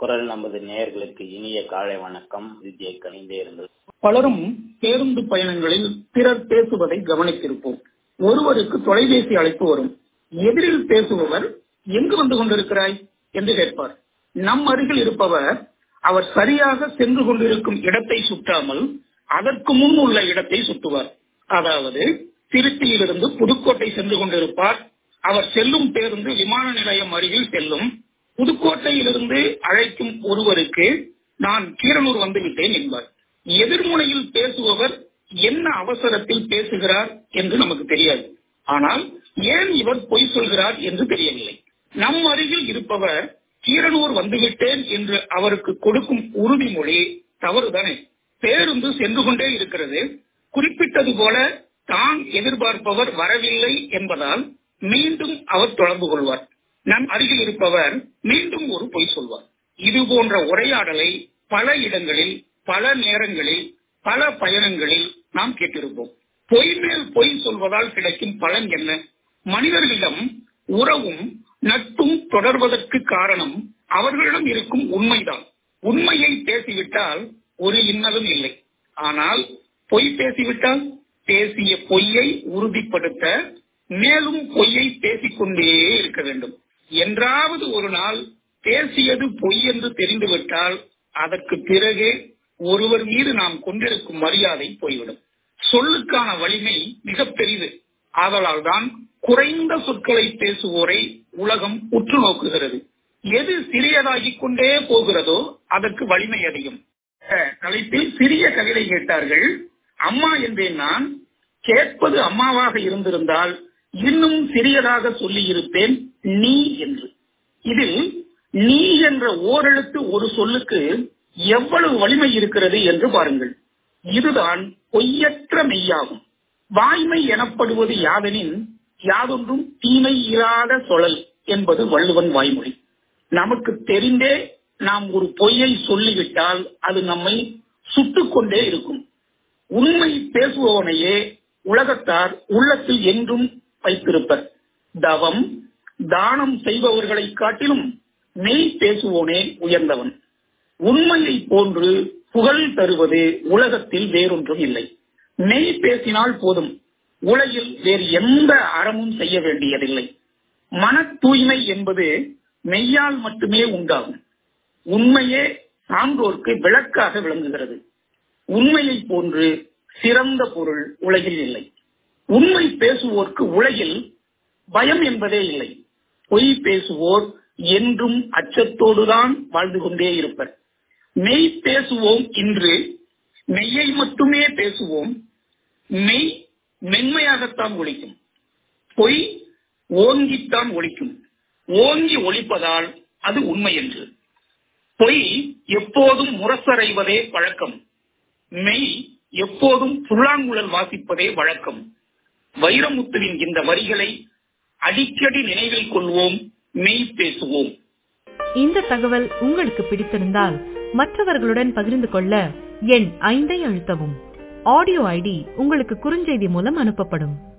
குரல் நமது நேயர்களுக்கு இனிய காலை வணக்கம் விஜய் கணிந்தே இருந்தது பலரும் பேருந்து பயணங்களில் பிறர் பேசுவதை கவனித்திருப்போம் ஒருவருக்கு தொலைபேசி அழைப்பு வரும் எதிரில் பேசுபவர் எங்கு வந்து கொண்டிருக்கிறாய் என்று கேட்பார் நம் அருகில் இருப்பவர் அவர் சரியாக சென்று கொண்டிருக்கும் இடத்தை சுற்றாமல் அதற்கு முன் உள்ள இடத்தை சுற்றுவார் அதாவது திருச்சியிலிருந்து புதுக்கோட்டை சென்று கொண்டிருப்பார் அவர் செல்லும் பேருந்து விமான நிலையம் அருகில் செல்லும் புதுக்கோட்டையிலிருந்து அழைக்கும் ஒருவருக்கு நான் கீரனூர் வந்து விட்டேன் என்பார் எதிர்முனையில் பேசுபவர் என்ன அவசரத்தில் பேசுகிறார் என்று நமக்கு தெரியாது ஆனால் ஏன் இவர் பொய் சொல்கிறார் என்று தெரியவில்லை நம் அருகில் இருப்பவர் கீரனூர் வந்துவிட்டேன் என்று அவருக்கு கொடுக்கும் உறுதிமொழி தவறுதானே பேருந்து சென்று கொண்டே இருக்கிறது குறிப்பிட்டது போல தான் எதிர்பார்ப்பவர் வரவில்லை என்பதால் மீண்டும் அவர் தொடர்பு கொள்வார் நம் அருகில் இருப்பவர் மீண்டும் ஒரு பொய் சொல்வார் இது போன்ற உரையாடலை பல இடங்களில் பல நேரங்களில் பல பயணங்களில் நாம் கேட்டிருப்போம் பொய் மேல் பொய் சொல்வதால் கிடைக்கும் பலன் என்ன மனிதர்களிடம் உறவும் நட்பும் தொடர்வதற்கு காரணம் அவர்களிடம் இருக்கும் உண்மைதான் உண்மையை பேசிவிட்டால் ஒரு இன்னலும் இல்லை ஆனால் பொய் பேசிவிட்டால் பேசிய பொய்யை உறுதிப்படுத்த மேலும் பொய்யை பேசிக்கொண்டே இருக்க வேண்டும் என்றாவது ஒரு நாள் பேசியது பொய் என்று தெரிந்துவிட்டால் அதற்கு பிறகு ஒருவர் மீது நாம் கொண்டிருக்கும் மரியாதை போய்விடும் சொல்லுக்கான வலிமை மிக பெரிது ஆதலால் தான் குறைந்த சொற்களை பேசுவோரை உலகம் உற்று நோக்குகிறது எது சிறியதாகிக் கொண்டே போகிறதோ அதற்கு வலிமை அதிகம் தலைப்பில் சிறிய கவிதை கேட்டார்கள் அம்மா என்றேன் நான் கேட்பது அம்மாவாக இருந்திருந்தால் இன்னும் சிறியதாக சொல்லி இருப்பேன் நீ என்று இதில் நீ என்ற ஓரெழுத்து ஒரு சொல்லுக்கு எவ்வளவு வலிமை இருக்கிறது என்று பாருங்கள் இதுதான் பொய்யற்ற மெய்யாகும் வாய்மை எனப்படுவது யாதெனின் யாதொன்றும் தீமை இராத சொழல் என்பது வள்ளுவன் வாய்மொழி நமக்கு தெரிந்தே நாம் ஒரு பொய்யை சொல்லிவிட்டால் அது நம்மை சுட்டுக் கொண்டே இருக்கும் உண்மை பேசுபவனையே உலகத்தார் உள்ளத்தில் என்றும் வைத்திருப்பர் தவம் தானம் செய்பவர்களை காட்டிலும் மெய் பேசுவோனே உயர்ந்தவன் உண்மையை போன்று புகழ் தருவது உலகத்தில் வேறொன்றும் இல்லை மெய் பேசினால் போதும் உலகில் வேறு எந்த அறமும் செய்ய வேண்டியதில்லை மன தூய்மை என்பது மெய்யால் மட்டுமே உண்டாகும் உண்மையே சான்றோர்க்கு விளக்காக விளங்குகிறது உண்மையை போன்று சிறந்த பொருள் உலகில் இல்லை உண்மை பேசுவோர்க்கு உலகில் பயம் என்பதே இல்லை பொய் பேசுவோர் என்றும் அச்சத்தோடுதான் வாழ்ந்து கொண்டே இருப்பர் மெய் பேசுவோம் இன்று மெய்யை மட்டுமே பேசுவோம் மெய் மென்மையாகத்தான் ஒழிக்கும் பொய் ஓங்கித்தான் ஒழிக்கும் ஓங்கி ஒழிப்பதால் அது உண்மை என்று பொய் எப்போதும் முரசறைவதே பழக்கம் மெய் எப்போதும் புல்லாங்குழல் வாசிப்பதே வழக்கம் வைரமுத்துவின் இந்த வரிகளை அடிக்கடி நினைவில் கொள்வோம் மெய் பேசுவோம் இந்த தகவல் உங்களுக்கு பிடித்திருந்தால் மற்றவர்களுடன் பகிர்ந்து கொள்ள எண் ஐந்தை அழுத்தவும் ஆடியோ ஐடி உங்களுக்கு குறுஞ்செய்தி மூலம் அனுப்பப்படும்